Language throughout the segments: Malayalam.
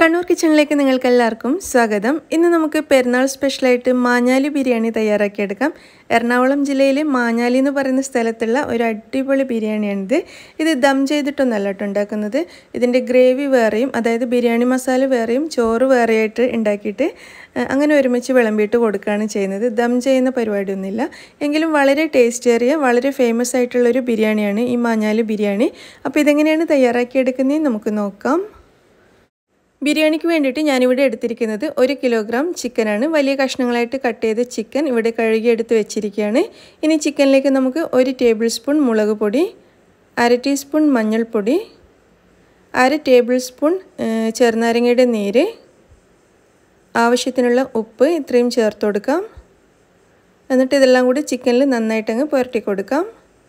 കണ്ണൂർ കിച്ചണിലേക്ക് നിങ്ങൾക്ക് എല്ലാവർക്കും സ്വാഗതം ഇന്ന് നമുക്ക് പെരുന്നാൾ സ്പെഷ്യലായിട്ട് മാഞ്ഞാലി ബിരിയാണി തയ്യാറാക്കിയെടുക്കാം എറണാകുളം ജില്ലയിലെ മാഞ്ഞാലി എന്ന് പറയുന്ന സ്ഥലത്തുള്ള ഒരു അടിപൊളി ബിരിയാണിയാണിത് ഇത് ദം ചെയ്തിട്ടൊന്നല്ല കേട്ടോ ഉണ്ടാക്കുന്നത് ഇതിൻ്റെ ഗ്രേവി വേറെയും അതായത് ബിരിയാണി മസാല വേറെയും ചോറ് വേറെയായിട്ട് ഉണ്ടാക്കിയിട്ട് അഹ് അങ്ങനെ ഒരുമിച്ച് വിളമ്പിയിട്ട് കൊടുക്കുകയാണ് ചെയ്യുന്നത് ദം ചെയ്യുന്ന പരിപാടിയൊന്നുമില്ല എങ്കിലും വളരെ ടേസ്റ്റേറിയ വളരെ ഫേമസ് ആയിട്ടുള്ളൊരു ബിരിയാണിയാണ് ഈ മാഞ്ഞാലി ബിരിയാണി അപ്പോൾ ഇതെങ്ങനെയാണ് തയ്യാറാക്കിയെടുക്കുന്നതെന്ന് നമുക്ക് നോക്കാം ബിരിയാണിക്ക് വേണ്ടിയിട്ട് ഞാനിവിടെ എടുത്തിരിക്കുന്നത് ഒരു കിലോഗ്രാം ചിക്കനാണ് വലിയ കഷ്ണങ്ങളായിട്ട് കട്ട് ചെയ്ത ചിക്കൻ ഇവിടെ കഴുകി എടുത്ത് വെച്ചിരിക്കുകയാണ് ഇനി ചിക്കനിലേക്ക് നമുക്ക് ഒരു ടേബിൾ സ്പൂൺ മുളക് പൊടി അര ടീസ്പൂൺ മഞ്ഞൾപ്പൊടി അര ടേബിൾ സ്പൂൺ ചെറുനാരങ്ങയുടെ നീര് ആവശ്യത്തിനുള്ള ഉപ്പ് ഇത്രയും ചേർത്ത് കൊടുക്കാം എന്നിട്ട് ഇതെല്ലാം കൂടി ചിക്കനിൽ നന്നായിട്ടങ്ങ് പുരട്ടി കൊടുക്കാം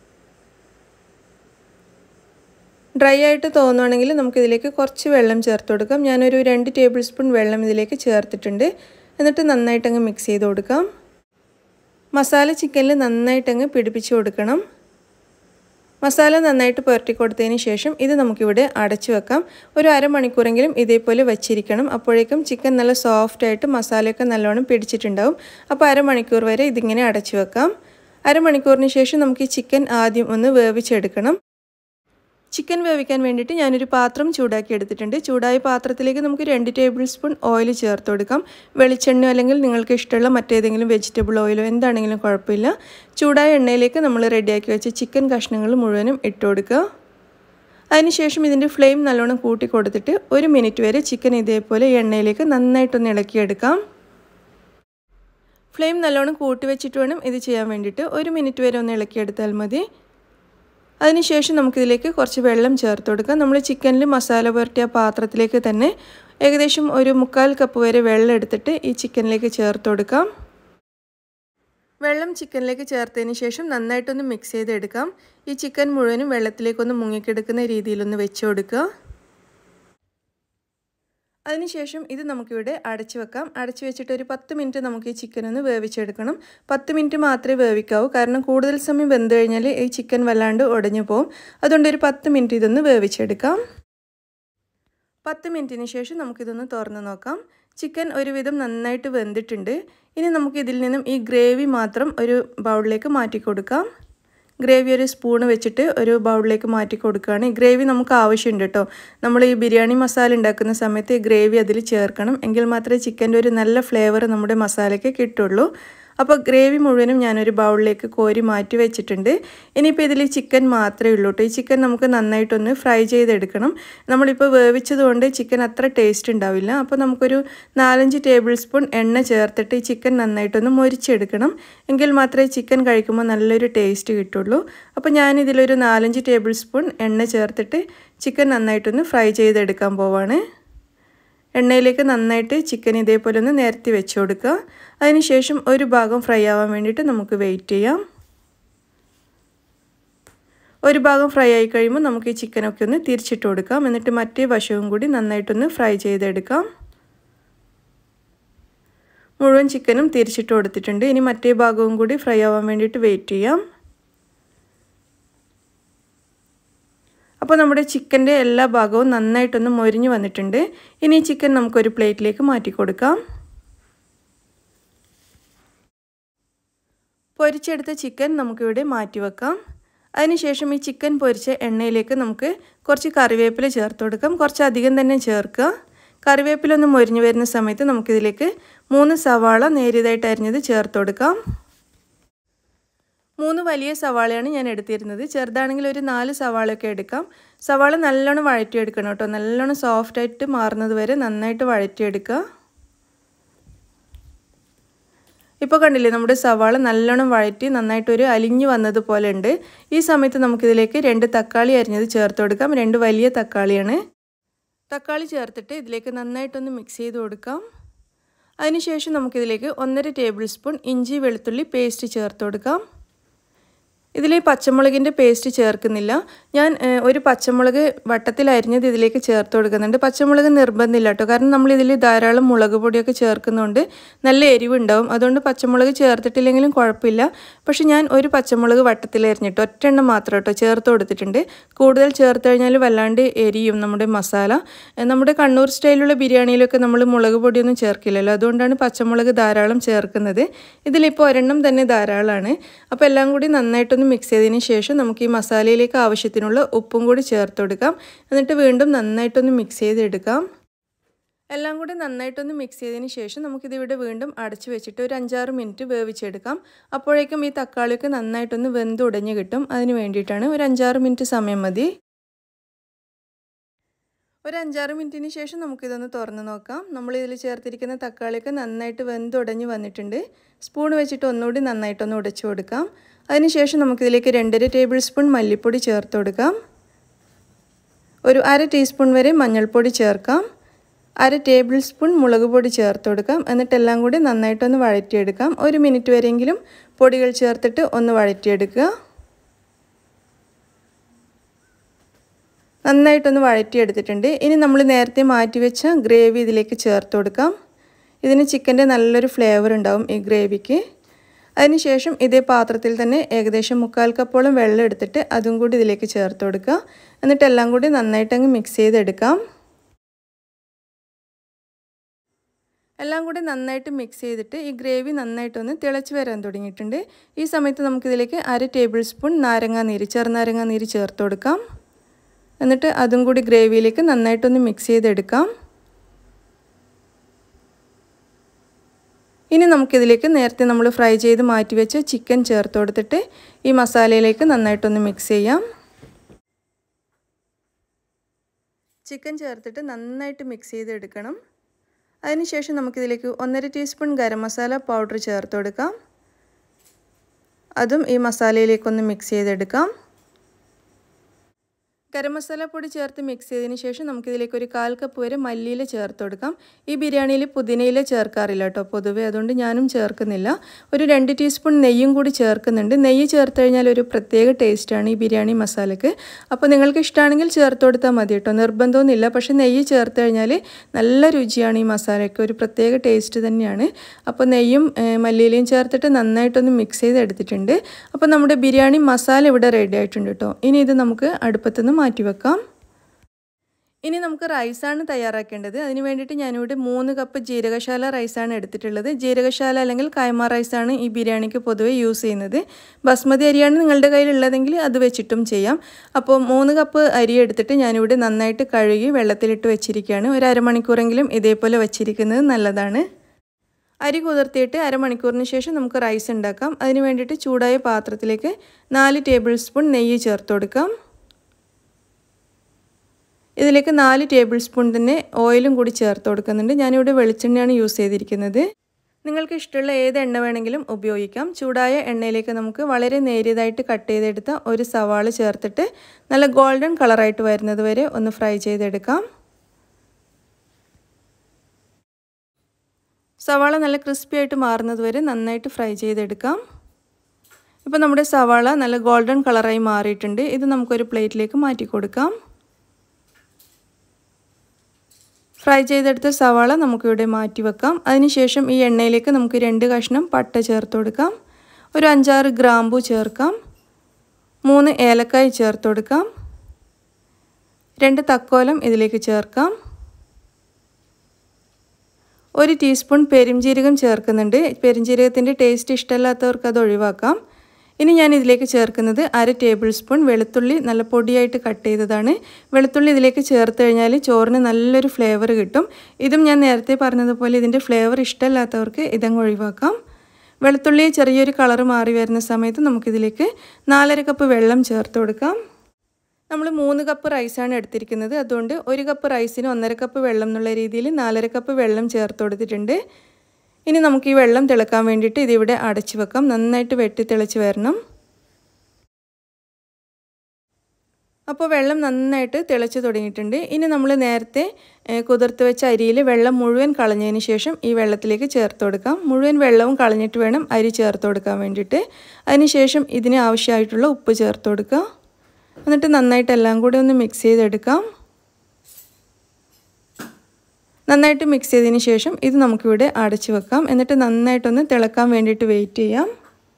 ഡ്രൈ ആയിട്ട് തോന്നുവാണെങ്കിൽ നമുക്കിതിലേക്ക് കുറച്ച് വെള്ളം ചേർത്ത് കൊടുക്കാം ഞാനൊരു രണ്ട് ടേബിൾ സ്പൂൺ വെള്ളം ഇതിലേക്ക് ചേർത്തിട്ടുണ്ട് എന്നിട്ട് നന്നായിട്ടങ്ങ് മിക്സ് ചെയ്ത് കൊടുക്കാം മസാല ചിക്കനിൽ നന്നായിട്ടങ്ങ് പിടിപ്പിച്ച് കൊടുക്കണം മസാല നന്നായിട്ട് പുരട്ടി കൊടുത്തതിന് ശേഷം ഇത് നമുക്കിവിടെ അടച്ചു വെക്കാം ഒരു അരമണിക്കൂറെങ്കിലും ഇതേപോലെ വച്ചിരിക്കണം അപ്പോഴേക്കും ചിക്കൻ നല്ല സോഫ്റ്റായിട്ട് മസാലയൊക്കെ നല്ലോണം പിടിച്ചിട്ടുണ്ടാവും അപ്പോൾ അരമണിക്കൂർ വരെ ഇതിങ്ങനെ അടച്ചു വെക്കാം അരമണിക്കൂറിന് ശേഷം നമുക്ക് ഈ ചിക്കൻ ആദ്യം ഒന്ന് വേവിച്ചെടുക്കണം ചിക്കൻ വേവിക്കാൻ വേണ്ടിയിട്ട് ഞാനൊരു പാത്രം ചൂടാക്കി എടുത്തിട്ടുണ്ട് ചൂടായ പാത്രത്തിലേക്ക് നമുക്ക് രണ്ട് ടേബിൾ സ്പൂൺ ഓയിൽ ചേർത്ത് കൊടുക്കാം വെളിച്ചെണ്ണ അല്ലെങ്കിൽ നിങ്ങൾക്ക് ഇഷ്ടമുള്ള മറ്റേതെങ്കിലും വെജിറ്റബിൾ ഓയിലോ എന്താണെങ്കിലും കുഴപ്പമില്ല ചൂടായ എണ്ണയിലേക്ക് നമ്മൾ റെഡിയാക്കി വെച്ച ചിക്കൻ കഷ്ണങ്ങൾ മുഴുവനും ഇട്ട് കൊടുക്കുക അതിനുശേഷം ഇതിൻ്റെ ഫ്ലെയിം നല്ലോണം കൂട്ടി കൊടുത്തിട്ട് ഒരു മിനിറ്റ് വരെ ചിക്കൻ ഇതേപോലെ എണ്ണയിലേക്ക് നന്നായിട്ടൊന്ന് ഇളക്കിയെടുക്കാം ഫ്ലെയിം നല്ലോണം കൂട്ടി വെച്ചിട്ട് വേണം ഇത് ചെയ്യാൻ വേണ്ടിയിട്ട് ഒരു മിനിറ്റ് വരെ ഒന്ന് ഇളക്കിയെടുത്താൽ മതി അതിനുശേഷം നമുക്കിതിലേക്ക് കുറച്ച് വെള്ളം ചേർത്ത് കൊടുക്കാം നമ്മൾ ചിക്കനിൽ മസാല പുരട്ടിയ പാത്രത്തിലേക്ക് തന്നെ ഏകദേശം ഒരു മുക്കാൽ കപ്പ് വരെ വെള്ളം എടുത്തിട്ട് ഈ ചിക്കനിലേക്ക് ചേർത്ത് കൊടുക്കാം വെള്ളം ചിക്കനിലേക്ക് ചേർത്തതിന് ശേഷം നന്നായിട്ടൊന്ന് മിക്സ് ചെയ്തെടുക്കാം ഈ ചിക്കൻ മുഴുവനും വെള്ളത്തിലേക്കൊന്ന് മുങ്ങിക്കെടുക്കുന്ന രീതിയിലൊന്ന് വെച്ച് കൊടുക്കുക അതിനുശേഷം ഇത് നമുക്കിവിടെ അടച്ചു വെക്കാം അടച്ചു വെച്ചിട്ട് ഒരു പത്ത് മിനിറ്റ് നമുക്ക് ഈ ചിക്കൻ ഒന്ന് വേവിച്ചെടുക്കണം പത്ത് മിനിറ്റ് മാത്രമേ വേവിക്കാവൂ കാരണം കൂടുതൽ സമയം വെന്ത് കഴിഞ്ഞാൽ ഈ ചിക്കൻ വല്ലാണ്ട് ഉടഞ്ഞു പോകും അതുകൊണ്ട് ഒരു പത്ത് മിനിറ്റ് ഇതൊന്ന് വേവിച്ചെടുക്കാം പത്ത് മിനിറ്റിന് ശേഷം നമുക്കിതൊന്ന് തുറന്ന് നോക്കാം ചിക്കൻ ഒരുവിധം നന്നായിട്ട് വെന്തിട്ടുണ്ട് ഇനി നമുക്ക് ഇതിൽ നിന്നും ഈ ഗ്രേവി മാത്രം ഒരു ബൗളിലേക്ക് മാറ്റി കൊടുക്കാം ഗ്രേവി ഒരു സ്പൂണ് വെച്ചിട്ട് ഒരു ബൗളിലേക്ക് മാറ്റി കൊടുക്കുകയാണ് ഈ ഗ്രേവി നമുക്ക് ആവശ്യമുണ്ട് കേട്ടോ നമ്മൾ ഈ ബിരിയാണി മസാല ഉണ്ടാക്കുന്ന സമയത്ത് ഈ ഗ്രേവി അതിൽ ചേർക്കണം എങ്കിൽ മാത്രമേ ചിക്കൻ്റെ ഒരു നല്ല ഫ്ലേവർ നമ്മുടെ മസാലയ്ക്ക് കിട്ടുള്ളൂ അപ്പോൾ ഗ്രേവി മുഴുവനും ഞാനൊരു ബൗളിലേക്ക് കോരി മാറ്റി വെച്ചിട്ടുണ്ട് ഇനിയിപ്പോൾ ഇതിൽ ചിക്കൻ മാത്രമേ ഉള്ളൂ കേട്ടോ ഈ ചിക്കൻ നമുക്ക് നന്നായിട്ടൊന്ന് ഫ്രൈ ചെയ്തെടുക്കണം നമ്മളിപ്പോൾ വേവിച്ചത് കൊണ്ട് ചിക്കൻ അത്ര ടേസ്റ്റ് ഉണ്ടാവില്ല അപ്പോൾ നമുക്കൊരു നാലഞ്ച് ടേബിൾ സ്പൂൺ എണ്ണ ചേർത്തിട്ട് ഈ ചിക്കൻ നന്നായിട്ടൊന്ന് മൊരിച്ചെടുക്കണം എങ്കിൽ മാത്രമേ ചിക്കൻ കഴിക്കുമ്പോൾ നല്ലൊരു ടേസ്റ്റ് കിട്ടുള്ളൂ അപ്പോൾ ഞാനിതിലൊരു നാലഞ്ച് ടേബിൾ സ്പൂൺ എണ്ണ ചേർത്തിട്ട് ചിക്കൻ നന്നായിട്ടൊന്ന് ഫ്രൈ ചെയ്തെടുക്കാൻ പോവാണ് എണ്ണയിലേക്ക് നന്നായിട്ട് ചിക്കൻ ഇതേപോലെ ഒന്ന് നിരത്തി വെച്ച് കൊടുക്കുക അതിനുശേഷം ഒരു ഭാഗം ഫ്രൈ ആവാൻ വേണ്ടിയിട്ട് നമുക്ക് വെയിറ്റ് ചെയ്യാം ഒരു ഭാഗം ഫ്രൈ ആയി കഴിയുമ്പോൾ നമുക്ക് ഈ ചിക്കനൊക്കെ ഒന്ന് തിരിച്ചിട്ട് കൊടുക്കാം എന്നിട്ട് മറ്റേ വശവും കൂടി നന്നായിട്ടൊന്ന് ഫ്രൈ ചെയ്തെടുക്കാം മുഴുവൻ ചിക്കനും തിരിച്ചിട്ട് കൊടുത്തിട്ടുണ്ട് ഇനി മറ്റേ ഭാഗവും കൂടി ഫ്രൈ ആവാൻ വേണ്ടിയിട്ട് വെയിറ്റ് ചെയ്യാം അപ്പോൾ നമ്മുടെ ചിക്കൻ്റെ എല്ലാ ഭാഗവും നന്നായിട്ടൊന്ന് മൊരിഞ്ഞു വന്നിട്ടുണ്ട് ഇനി ഈ ചിക്കൻ നമുക്കൊരു പ്ലേറ്റിലേക്ക് മാറ്റി കൊടുക്കാം പൊരിച്ചെടുത്ത ചിക്കൻ നമുക്കിവിടെ മാറ്റി വെക്കാം അതിനുശേഷം ഈ ചിക്കൻ പൊരിച്ച എണ്ണയിലേക്ക് നമുക്ക് കുറച്ച് കറിവേപ്പില ചേർത്ത് കൊടുക്കാം കുറച്ച് അധികം തന്നെ ചേർക്കുക കറിവേപ്പില ഒന്ന് മൊരിഞ്ഞു വരുന്ന സമയത്ത് നമുക്കിതിലേക്ക് മൂന്ന് സവാള നേരിയതായിട്ട് അരിഞ്ഞത് ചേർത്ത് കൊടുക്കാം മൂന്ന് വലിയ സവാളയാണ് ഞാൻ എടുത്തിരുന്നത് ചെറുതാണെങ്കിൽ ഒരു നാല് സവാളയൊക്കെ എടുക്കാം സവാള നല്ലോണം വഴറ്റിയെടുക്കണം കേട്ടോ നല്ലോണം സോഫ്റ്റായിട്ട് മാറുന്നത് വരെ നന്നായിട്ട് വഴറ്റിയെടുക്കുക ഇപ്പോൾ കണ്ടില്ലേ നമ്മുടെ സവാള നല്ലോണം വഴറ്റി നന്നായിട്ടൊരു അലിഞ്ഞു വന്നതുപോലെ ഉണ്ട് ഈ സമയത്ത് നമുക്കിതിലേക്ക് രണ്ട് തക്കാളി അരിഞ്ഞത് ചേർത്ത് കൊടുക്കാം രണ്ട് വലിയ തക്കാളിയാണ് തക്കാളി ചേർത്തിട്ട് ഇതിലേക്ക് നന്നായിട്ടൊന്ന് മിക്സ് ചെയ്ത് കൊടുക്കാം അതിനുശേഷം നമുക്കിതിലേക്ക് ഒന്നര ടേബിൾ സ്പൂൺ ഇഞ്ചി വെളുത്തുള്ളി പേസ്റ്റ് ചേർത്ത് കൊടുക്കാം ഇതിൽ ഈ പച്ചമുളകിൻ്റെ പേസ്റ്റ് ചേർക്കുന്നില്ല ഞാൻ ഒരു പച്ചമുളക് വട്ടത്തിൽ അരിഞ്ഞത് ഇതിലേക്ക് ചേർത്ത് കൊടുക്കുന്നുണ്ട് പച്ചമുളക് നിർബന്ധമില്ല കേട്ടോ കാരണം നമ്മൾ ഇതിൽ ധാരാളം മുളക് പൊടിയൊക്കെ ചേർക്കുന്നതുകൊണ്ട് നല്ല എരിവുണ്ടാവും അതുകൊണ്ട് പച്ചമുളക് ചേർത്തിട്ടില്ലെങ്കിലും കുഴപ്പമില്ല പക്ഷെ ഞാൻ ഒരു പച്ചമുളക് വട്ടത്തിൽ അരിഞ്ഞിട്ട് ഒറ്റെണ്ണം മാത്രം കേട്ടോ ചേർത്ത് കൊടുത്തിട്ടുണ്ട് കൂടുതൽ ചേർത്ത് കഴിഞ്ഞാൽ വല്ലാണ്ട് എരിയും നമ്മുടെ മസാല നമ്മുടെ കണ്ണൂർ സ്റ്റൈലുള്ള ബിരിയാണിയിലൊക്കെ നമ്മൾ മുളക് പൊടിയൊന്നും ചേർക്കില്ലല്ലോ അതുകൊണ്ടാണ് പച്ചമുളക് ധാരാളം ചേർക്കുന്നത് ഇതിലിപ്പോൾ ഒരെണ്ണം തന്നെ ധാരാളമാണ് അപ്പോൾ എല്ലാം കൂടി നന്നായിട്ടൊന്ന് മിക്സ് ചെയ്തതിന് ശേഷം നമുക്ക് ഈ മസാലയിലേക്ക് ആവശ്യത്തിനുള്ള ഉപ്പും കൂടി ചേർത്ത് കൊടുക്കാം എന്നിട്ട് വീണ്ടും നന്നായിട്ടൊന്ന് മിക്സ് ചെയ്തെടുക്കാം എല്ലാം കൂടി നന്നായിട്ടൊന്ന് മിക്സ് ചെയ്തതിന് ശേഷം നമുക്കിതിവിടെ വീണ്ടും അടച്ചു വെച്ചിട്ട് ഒരു അഞ്ചാറ് മിനിറ്റ് വേവിച്ചെടുക്കാം അപ്പോഴേക്കും ഈ തക്കാളിയൊക്കെ നന്നായിട്ടൊന്ന് വെന്തുടഞ്ഞ് കിട്ടും അതിന് വേണ്ടിയിട്ടാണ് ഒരു അഞ്ചാറ് മിനിറ്റ് സമയം മതി ഒരു അഞ്ചാറ് മിനിറ്റിന് ശേഷം നമുക്കിതൊന്ന് തുറന്ന് നോക്കാം നമ്മൾ ഇതിൽ ചേർത്തിരിക്കുന്ന തക്കാളിയൊക്കെ നന്നായിട്ട് വെന്തുടഞ്ഞ് വന്നിട്ടുണ്ട് സ്പൂൺ വെച്ചിട്ട് ഒന്നുകൂടി നന്നായിട്ടൊന്ന് ഉടച്ചു കൊടുക്കാം അതിനുശേഷം നമുക്കിതിലേക്ക് രണ്ടര ടേബിൾ സ്പൂൺ മല്ലിപ്പൊടി ചേർത്ത് കൊടുക്കാം ഒരു അര ടീസ്പൂൺ വരെ മഞ്ഞൾപ്പൊടി ചേർക്കാം അര ടേബിൾ സ്പൂൺ മുളക് പൊടി ചേർത്ത് കൊടുക്കാം എന്നിട്ടെല്ലാം കൂടി നന്നായിട്ടൊന്ന് വഴറ്റിയെടുക്കാം ഒരു മിനിറ്റ് വരെയെങ്കിലും പൊടികൾ ചേർത്തിട്ട് ഒന്ന് വഴറ്റിയെടുക്കുക നന്നായിട്ടൊന്ന് വഴറ്റിയെടുത്തിട്ടുണ്ട് ഇനി നമ്മൾ നേരത്തെ മാറ്റി വെച്ച ഗ്രേവി ഇതിലേക്ക് ചേർത്ത് കൊടുക്കാം ഇതിന് ചിക്കൻ്റെ നല്ലൊരു ഫ്ലേവർ ഉണ്ടാവും ഈ ഗ്രേവിക്ക് അതിനുശേഷം ഇതേ പാത്രത്തിൽ തന്നെ ഏകദേശം മുക്കാൽ കപ്പോളം വെള്ളം എടുത്തിട്ട് അതും കൂടി ഇതിലേക്ക് ചേർത്ത് കൊടുക്കുക എന്നിട്ട് എല്ലാം കൂടി നന്നായിട്ടങ്ങ് മിക്സ് ചെയ്തെടുക്കാം എല്ലാം കൂടി നന്നായിട്ട് മിക്സ് ചെയ്തിട്ട് ഈ ഗ്രേവി നന്നായിട്ടൊന്ന് തിളച്ച് വരാൻ തുടങ്ങിയിട്ടുണ്ട് ഈ സമയത്ത് നമുക്കിതിലേക്ക് അര ടേബിൾ സ്പൂൺ നാരങ്ങാ നീര് ചെറുനാരങ്ങാ നീര് ചേർത്ത് കൊടുക്കാം എന്നിട്ട് അതും കൂടി ഗ്രേവിയിലേക്ക് നന്നായിട്ടൊന്ന് മിക്സ് ചെയ്തെടുക്കാം ഇനി നമുക്കിതിലേക്ക് നേരത്തെ നമ്മൾ ഫ്രൈ ചെയ്ത് മാറ്റി വെച്ച ചിക്കൻ ചേർത്ത് കൊടുത്തിട്ട് ഈ മസാലയിലേക്ക് നന്നായിട്ടൊന്ന് മിക്സ് ചെയ്യാം ചിക്കൻ ചേർത്തിട്ട് നന്നായിട്ട് മിക്സ് ചെയ്തെടുക്കണം അതിനുശേഷം നമുക്കിതിലേക്ക് ഒന്നര ടീസ്പൂൺ ഗരം മസാല പൗഡർ ചേർത്ത് കൊടുക്കാം അതും ഈ മസാലയിലേക്കൊന്ന് മിക്സ് ചെയ്തെടുക്കാം ഗരം മസാല പൊടി ചേർത്ത് മിക്സ് ചെയ്തതിന് ശേഷം നമുക്കിതിലേക്ക് ഒരു കാൽ കപ്പ് വരെ മല്ലിയില ചേർത്ത് കൊടുക്കാം ഈ ബിരിയാണിയിൽ പുതിനയില ചേർക്കാറില്ല കേട്ടോ പൊതുവെ അതുകൊണ്ട് ഞാനും ചേർക്കുന്നില്ല ഒരു രണ്ട് ടീസ്പൂൺ നെയ്യും കൂടി ചേർക്കുന്നുണ്ട് നെയ്യ് ചേർത്ത് കഴിഞ്ഞാൽ ഒരു പ്രത്യേക ടേസ്റ്റാണ് ഈ ബിരിയാണി മസാലയ്ക്ക് അപ്പോൾ നിങ്ങൾക്ക് ഇഷ്ടമാണെങ്കിൽ ചേർത്ത് കൊടുത്താൽ മതി കേട്ടോ നിർബന്ധമൊന്നുമില്ല പക്ഷേ നെയ്യ് ചേർത്ത് കഴിഞ്ഞാൽ നല്ല രുചിയാണ് ഈ മസാലയ്ക്ക് ഒരു പ്രത്യേക ടേസ്റ്റ് തന്നെയാണ് അപ്പോൾ നെയ്യും മല്ലിയിലയും ചേർത്തിട്ട് നന്നായിട്ടൊന്ന് മിക്സ് ചെയ്ത് എടുത്തിട്ടുണ്ട് അപ്പോൾ നമ്മുടെ ബിരിയാണി മസാല ഇവിടെ റെഡി ആയിട്ടുണ്ട് കേട്ടോ ഇനി ഇത് നമുക്ക് അടുപ്പത്തുനിന്ന് മാറ്റി വെക്കാം ഇനി നമുക്ക് റൈസാണ് തയ്യാറാക്കേണ്ടത് അതിന് വേണ്ടിയിട്ട് ഞാനിവിടെ മൂന്ന് കപ്പ് ജീരകശാല റൈസാണ് എടുത്തിട്ടുള്ളത് ജീരകശാല അല്ലെങ്കിൽ കൈമ റൈസാണ് ഈ ബിരിയാണിക്ക് പൊതുവെ യൂസ് ചെയ്യുന്നത് ബസ്മതി അരിയാണ് നിങ്ങളുടെ കയ്യിലുള്ളതെങ്കിൽ അത് വെച്ചിട്ടും ചെയ്യാം അപ്പോൾ മൂന്ന് കപ്പ് അരി എടുത്തിട്ട് ഞാനിവിടെ നന്നായിട്ട് കഴുകി വെള്ളത്തിലിട്ട് വെച്ചിരിക്കുകയാണ് ഒരു അരമണിക്കൂറെങ്കിലും ഇതേപോലെ വെച്ചിരിക്കുന്നത് നല്ലതാണ് അരി കുതിർത്തിയിട്ട് അരമണിക്കൂറിന് ശേഷം നമുക്ക് റൈസ് ഉണ്ടാക്കാം അതിന് വേണ്ടിയിട്ട് ചൂടായ പാത്രത്തിലേക്ക് നാല് ടേബിൾ സ്പൂൺ നെയ്യ് ചേർത്ത് കൊടുക്കാം ഇതിലേക്ക് നാല് ടേബിൾ സ്പൂൺ തന്നെ ഓയിലും കൂടി ചേർത്ത് കൊടുക്കുന്നുണ്ട് ഞാനിവിടെ വെളിച്ചെണ്ണയാണ് യൂസ് ചെയ്തിരിക്കുന്നത് നിങ്ങൾക്ക് ഇഷ്ടമുള്ള ഏത് എണ്ണ വേണമെങ്കിലും ഉപയോഗിക്കാം ചൂടായ എണ്ണയിലേക്ക് നമുക്ക് വളരെ നേരിയതായിട്ട് കട്ട് ചെയ്തെടുത്ത ഒരു സവാള ചേർത്തിട്ട് നല്ല ഗോൾഡൻ കളറായിട്ട് വരുന്നത് വരെ ഒന്ന് ഫ്രൈ ചെയ്തെടുക്കാം സവാള നല്ല ക്രിസ്പി ആയിട്ട് മാറുന്നത് വരെ നന്നായിട്ട് ഫ്രൈ ചെയ്തെടുക്കാം ഇപ്പോൾ നമ്മുടെ സവാള നല്ല ഗോൾഡൻ കളറായി മാറിയിട്ടുണ്ട് ഇത് നമുക്കൊരു പ്ലേറ്റിലേക്ക് മാറ്റി കൊടുക്കാം ഫ്രൈ ചെയ്തെടുത്ത സവാള നമുക്കിവിടെ മാറ്റി വെക്കാം അതിനുശേഷം ഈ എണ്ണയിലേക്ക് നമുക്ക് രണ്ട് കഷ്ണം പട്ട ചേർത്ത് കൊടുക്കാം ഒരു അഞ്ചാറ് ഗ്രാമ്പു ചേർക്കാം മൂന്ന് ഏലക്കായ് ചേർത്ത് കൊടുക്കാം രണ്ട് തക്കോലം ഇതിലേക്ക് ചേർക്കാം ഒരു ടീസ്പൂൺ പെരുംജീരകം ചേർക്കുന്നുണ്ട് പെരുംജീരകത്തിൻ്റെ ടേസ്റ്റ് ഇഷ്ടമല്ലാത്തവർക്ക് അത് ഒഴിവാക്കാം ഇനി ഞാൻ ഇതിലേക്ക് ചേർക്കുന്നത് അര ടേബിൾ സ്പൂൺ വെളുത്തുള്ളി നല്ല പൊടിയായിട്ട് കട്ട് ചെയ്തതാണ് വെളുത്തുള്ളി ഇതിലേക്ക് ചേർത്ത് കഴിഞ്ഞാൽ ചോറിന് നല്ലൊരു ഫ്ലേവർ കിട്ടും ഇതും ഞാൻ നേരത്തെ പറഞ്ഞതുപോലെ ഇതിൻ്റെ ഫ്ലേവർ ഇഷ്ടമല്ലാത്തവർക്ക് ഇതങ്ങ് ഒഴിവാക്കാം വെളുത്തുള്ളി ചെറിയൊരു കളർ മാറി വരുന്ന സമയത്ത് നമുക്കിതിലേക്ക് നാലര കപ്പ് വെള്ളം ചേർത്ത് കൊടുക്കാം നമ്മൾ മൂന്ന് കപ്പ് റൈസാണ് എടുത്തിരിക്കുന്നത് അതുകൊണ്ട് ഒരു കപ്പ് റൈസിന് ഒന്നര കപ്പ് വെള്ളം എന്നുള്ള രീതിയിൽ നാലര കപ്പ് വെള്ളം ചേർത്ത് കൊടുത്തിട്ടുണ്ട് ഇനി നമുക്ക് ഈ വെള്ളം തിളക്കാൻ വേണ്ടിയിട്ട് ഇതിവിടെ അടച്ചു വെക്കാം നന്നായിട്ട് വെട്ടി തിളച്ച് വരണം അപ്പോൾ വെള്ളം നന്നായിട്ട് തിളച്ച് തുടങ്ങിയിട്ടുണ്ട് ഇനി നമ്മൾ നേരത്തെ കുതിർത്ത് വെച്ച അരിയിൽ വെള്ളം മുഴുവൻ കളഞ്ഞതിന് ശേഷം ഈ വെള്ളത്തിലേക്ക് ചേർത്ത് കൊടുക്കാം മുഴുവൻ വെള്ളവും കളഞ്ഞിട്ട് വേണം അരി ചേർത്ത് കൊടുക്കാൻ വേണ്ടിയിട്ട് അതിനുശേഷം ഇതിന് ആവശ്യമായിട്ടുള്ള ഉപ്പ് ചേർത്ത് കൊടുക്കുക എന്നിട്ട് നന്നായിട്ട് എല്ലാം കൂടി ഒന്ന് മിക്സ് ചെയ്തെടുക്കാം നന്നായിട്ട് മിക്സ് ചെയ്തതിന് ശേഷം ഇത് നമുക്കിവിടെ അടച്ചു വെക്കാം എന്നിട്ട് നന്നായിട്ടൊന്ന് തിളക്കാൻ വേണ്ടിയിട്ട് വെയിറ്റ് ചെയ്യാം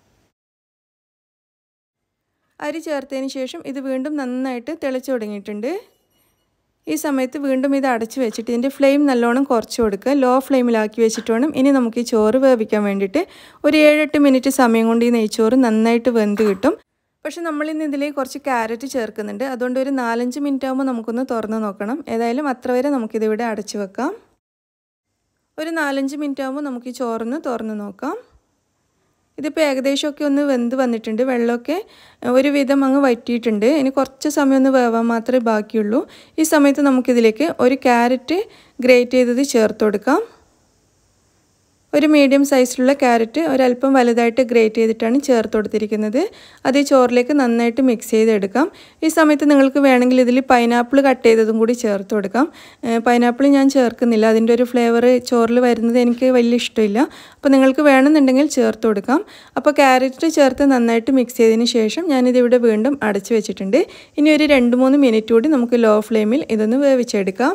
അരി ചേർത്തതിന് ശേഷം ഇത് വീണ്ടും നന്നായിട്ട് തിളച്ചു തുടങ്ങിയിട്ടുണ്ട് ഈ സമയത്ത് വീണ്ടും ഇത് അടച്ചു വെച്ചിട്ട് ഇതിൻ്റെ ഫ്ലെയിം നല്ലോണം കുറച്ച് കൊടുക്കുക ലോ ഫ്ലെയിമിലാക്കി വെച്ചിട്ട് വേണം ഇനി നമുക്ക് ഈ ചോറ് വേവിക്കാൻ വേണ്ടിയിട്ട് ഒരു ഏഴെട്ട് മിനിറ്റ് സമയം കൊണ്ട് ഈ നെയ്ച്ചോറ് നന്നായിട്ട് വെന്ത് കിട്ടും പക്ഷെ നമ്മളിന്ന് ഇതിലേക്ക് കുറച്ച് ക്യാരറ്റ് ചേർക്കുന്നുണ്ട് അതുകൊണ്ട് ഒരു നാലഞ്ച് മിനിറ്റ് ആകുമ്പോൾ നമുക്കൊന്ന് തുറന്ന് നോക്കണം ഏതായാലും അത്ര വരെ നമുക്കിതിവിടെ അടച്ചു വെക്കാം ഒരു നാലഞ്ച് മിനിറ്റ് ആകുമ്പോൾ നമുക്ക് ഈ ചോറൊന്ന് തുറന്ന് നോക്കാം ഇതിപ്പോൾ ഏകദേശമൊക്കെ ഒന്ന് വെന്ത് വന്നിട്ടുണ്ട് വെള്ളമൊക്കെ ഒരുവിധം അങ്ങ് വറ്റിയിട്ടുണ്ട് ഇനി കുറച്ച് സമയം ഒന്ന് വേവാൻ മാത്രമേ ബാക്കിയുള്ളൂ ഈ സമയത്ത് നമുക്കിതിലേക്ക് ഒരു ക്യാരറ്റ് ഗ്രേറ്റ് ചെയ്തത് ചേർത്ത് കൊടുക്കാം ഒരു മീഡിയം സൈസിലുള്ള ക്യാരറ്റ് ഒരല്പം വലുതായിട്ട് ഗ്രേറ്റ് ചെയ്തിട്ടാണ് ചേർത്ത് കൊടുത്തിരിക്കുന്നത് അത് ഈ ചോറിലേക്ക് നന്നായിട്ട് മിക്സ് ചെയ്തെടുക്കാം ഈ സമയത്ത് നിങ്ങൾക്ക് വേണമെങ്കിൽ ഇതിൽ പൈനാപ്പിൾ കട്ട് ചെയ്തതും കൂടി ചേർത്ത് കൊടുക്കാം പൈനാപ്പിൾ ഞാൻ ചേർക്കുന്നില്ല അതിൻ്റെ ഒരു ഫ്ലേവർ ചോറിൽ വരുന്നത് എനിക്ക് വലിയ ഇഷ്ടമില്ല അപ്പോൾ നിങ്ങൾക്ക് വേണമെന്നുണ്ടെങ്കിൽ ചേർത്ത് കൊടുക്കാം അപ്പോൾ ക്യാരറ്റ് ചേർത്ത് നന്നായിട്ട് മിക്സ് ചെയ്തതിന് ശേഷം ഞാനിതിവിടെ വീണ്ടും അടച്ചു വെച്ചിട്ടുണ്ട് ഇനി ഒരു രണ്ട് മൂന്ന് മിനിറ്റ് കൂടി നമുക്ക് ലോ ഫ്ലെയിമിൽ ഇതൊന്ന് വേവിച്ചെടുക്കാം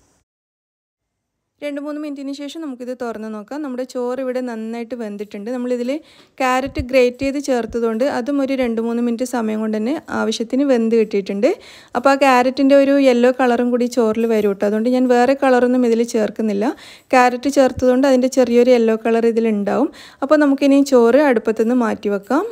രണ്ട് മൂന്ന് മിനിറ്റിന് ശേഷം നമുക്കിത് തുറന്ന് നോക്കാം നമ്മുടെ ചോറ് ഇവിടെ നന്നായിട്ട് വെന്തിട്ടുണ്ട് നമ്മളിതിൽ ക്യാരറ്റ് ഗ്രേറ്റ് ചെയ്ത് ചേർത്തതുകൊണ്ട് അതും ഒരു രണ്ട് മൂന്ന് മിനിറ്റ് സമയം കൊണ്ട് തന്നെ ആവശ്യത്തിന് വെന്ത് കിട്ടിയിട്ടുണ്ട് അപ്പോൾ ആ ക്യാരറ്റിൻ്റെ ഒരു യെല്ലോ കളറും കൂടി ചോറിൽ വരും കേട്ടോ അതുകൊണ്ട് ഞാൻ വേറെ കളറൊന്നും ഇതിൽ ചേർക്കുന്നില്ല ക്യാരറ്റ് ചേർത്തതുകൊണ്ട് അതിൻ്റെ ചെറിയൊരു യെല്ലോ കളർ ഇതിലുണ്ടാവും അപ്പോൾ നമുക്കിനി ചോറ് അടുപ്പത്തുനിന്ന് മാറ്റി വെക്കാം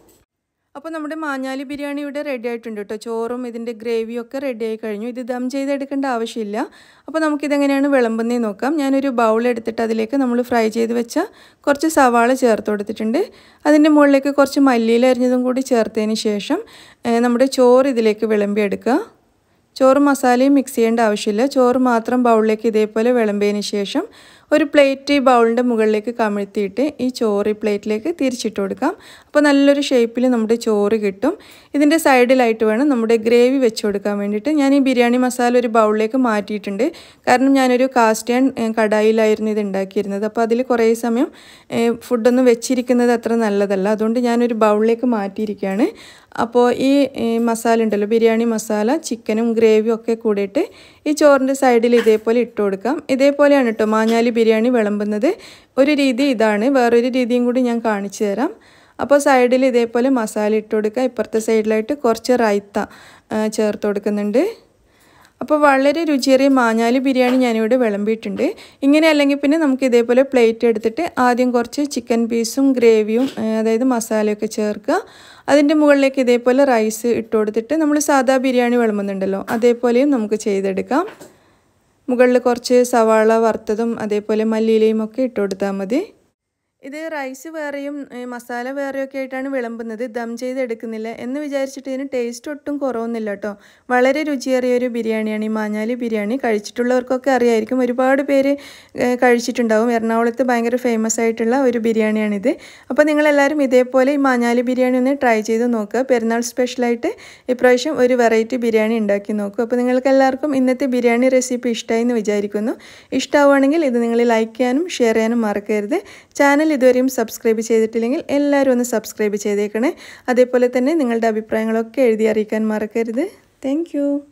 അപ്പോൾ നമ്മുടെ മാഞ്ഞാലി ബിരിയാണി ഇവിടെ റെഡി ആയിട്ടുണ്ട് കേട്ടോ ചോറും ഇതിൻ്റെ ഗ്രേവിയും ഒക്കെ റെഡി ആയി കഴിഞ്ഞു ഇത് ദം ചെയ്തെടുക്കേണ്ട ആവശ്യമില്ല അപ്പോൾ നമുക്കിതെങ്ങനെയാണ് വിളമ്പുന്നേ നോക്കാം ഞാനൊരു ബൗൾ എടുത്തിട്ട് അതിലേക്ക് നമ്മൾ ഫ്രൈ ചെയ്ത് വെച്ച കുറച്ച് സവാള ചേർത്ത് കൊടുത്തിട്ടുണ്ട് അതിൻ്റെ മുകളിലേക്ക് കുറച്ച് മല്ലിയില അരിഞ്ഞതും കൂടി ചേർത്തതിന് ശേഷം നമ്മുടെ ചോറ് ഇതിലേക്ക് വിളമ്പിയെടുക്കുക ചോറ് മസാലയും മിക്സ് ചെയ്യേണ്ട ആവശ്യമില്ല ചോറ് മാത്രം ബൗളിലേക്ക് ഇതേപോലെ വിളമ്പിയതിന് ശേഷം ഒരു പ്ലേറ്റ് ഈ ബൗളിൻ്റെ മുകളിലേക്ക് കമിഴ്ത്തിയിട്ട് ഈ ചോറ് ഈ പ്ലേറ്റിലേക്ക് തിരിച്ചിട്ട് കൊടുക്കാം അപ്പോൾ നല്ലൊരു ഷേപ്പിൽ നമ്മുടെ ചോറ് കിട്ടും ഇതിൻ്റെ സൈഡിലായിട്ട് വേണം നമ്മുടെ ഗ്രേവി വെച്ച് കൊടുക്കാൻ വേണ്ടിയിട്ട് ഞാൻ ഈ ബിരിയാണി മസാല ഒരു ബൗളിലേക്ക് മാറ്റിയിട്ടുണ്ട് കാരണം ഞാനൊരു കാസ്റ്റ് ആൻഡ് കടായിലായിരുന്നു ഇത് ഉണ്ടാക്കിയിരുന്നത് അപ്പോൾ അതിൽ കുറേ സമയം ഫുഡൊന്നും വെച്ചിരിക്കുന്നത് അത്ര നല്ലതല്ല അതുകൊണ്ട് ഞാനൊരു ബൗളിലേക്ക് മാറ്റിയിരിക്കുകയാണ് അപ്പോൾ ഈ മസാല ഉണ്ടല്ലോ ബിരിയാണി മസാല ചിക്കനും ഗ്രേവിയും ഒക്കെ കൂടിയിട്ട് ഈ ചോറിൻ്റെ സൈഡിൽ ഇതേപോലെ ഇട്ട് കൊടുക്കാം ഇതേപോലെയാണ് കേട്ടോ മാഞ്ഞാലി ബിരിയാണി വിളമ്പുന്നത് ഒരു രീതി ഇതാണ് വേറൊരു രീതിയും കൂടി ഞാൻ കാണിച്ചു തരാം അപ്പോൾ സൈഡിൽ ഇതേപോലെ മസാല ഇട്ട് കൊടുക്കുക ഇപ്പുറത്തെ സൈഡിലായിട്ട് കുറച്ച് റൈത്ത ചേർത്ത് കൊടുക്കുന്നുണ്ട് അപ്പോൾ വളരെ രുചിയേറിയ മാഞ്ഞാലി ബിരിയാണി ഞാനിവിടെ വിളമ്പിയിട്ടുണ്ട് ഇങ്ങനെ അല്ലെങ്കിൽ പിന്നെ നമുക്ക് ഇതേപോലെ പ്ലേറ്റ് എടുത്തിട്ട് ആദ്യം കുറച്ച് ചിക്കൻ പീസും ഗ്രേവിയും അതായത് മസാലയൊക്കെ ചേർക്കുക അതിൻ്റെ മുകളിലേക്ക് ഇതേപോലെ റൈസ് ഇട്ട് കൊടുത്തിട്ട് നമ്മൾ സാധാ ബിരിയാണി വിളമ്പുന്നുണ്ടല്ലോ അതേപോലെയും നമുക്ക് ചെയ്തെടുക്കാം മുകളിൽ കുറച്ച് സവാള വറുത്തതും അതേപോലെ മല്ലിയിലയും ഒക്കെ ഇട്ട് കൊടുത്താൽ മതി ഇത് റൈസ് വേറെയും മസാല വേറെയൊക്കെ ആയിട്ടാണ് വിളമ്പുന്നത് ദം ചെയ്തെടുക്കുന്നില്ല എന്ന് വിചാരിച്ചിട്ട് ഇതിന് ടേസ്റ്റ് ഒട്ടും കുറവൊന്നുമില്ല കേട്ടോ വളരെ രുചിയേറിയ ഒരു ബിരിയാണിയാണ് ഈ മാഞ്ഞാലി ബിരിയാണി കഴിച്ചിട്ടുള്ളവർക്കൊക്കെ അറിയായിരിക്കും ഒരുപാട് പേര് കഴിച്ചിട്ടുണ്ടാവും എറണാകുളത്ത് ഭയങ്കര ഫേമസ് ആയിട്ടുള്ള ഒരു ബിരിയാണിയാണിത് അപ്പോൾ നിങ്ങളെല്ലാവരും ഇതേപോലെ ഈ മാഞ്ഞാലി ബിരിയാണി ഒന്ന് ട്രൈ ചെയ്ത് നോക്കുക പെരുന്നാൾ സ്പെഷ്യലായിട്ട് ഇപ്രാവശ്യം ഒരു വെറൈറ്റി ബിരിയാണി ഉണ്ടാക്കി നോക്കുക അപ്പോൾ നിങ്ങൾക്ക് എല്ലാവർക്കും ഇന്നത്തെ ബിരിയാണി റെസിപ്പി ഇഷ്ടമായി എന്ന് വിചാരിക്കുന്നു ഇഷ്ടമാവുകയാണെങ്കിൽ ഇത് നിങ്ങൾ ലൈക്ക് ചെയ്യാനും ഷെയർ ചെയ്യാനും മറക്കരുത് ചാനൽ ഇതുവരെയും സബ്സ്ക്രൈബ് ചെയ്തിട്ടില്ലെങ്കിൽ എല്ലാവരും ഒന്ന് സബ്സ്ക്രൈബ് ചെയ്തേക്കണേ അതേപോലെ തന്നെ നിങ്ങളുടെ അഭിപ്രായങ്ങളൊക്കെ എഴുതി അറിയിക്കാൻ മറക്കരുത് താങ്ക്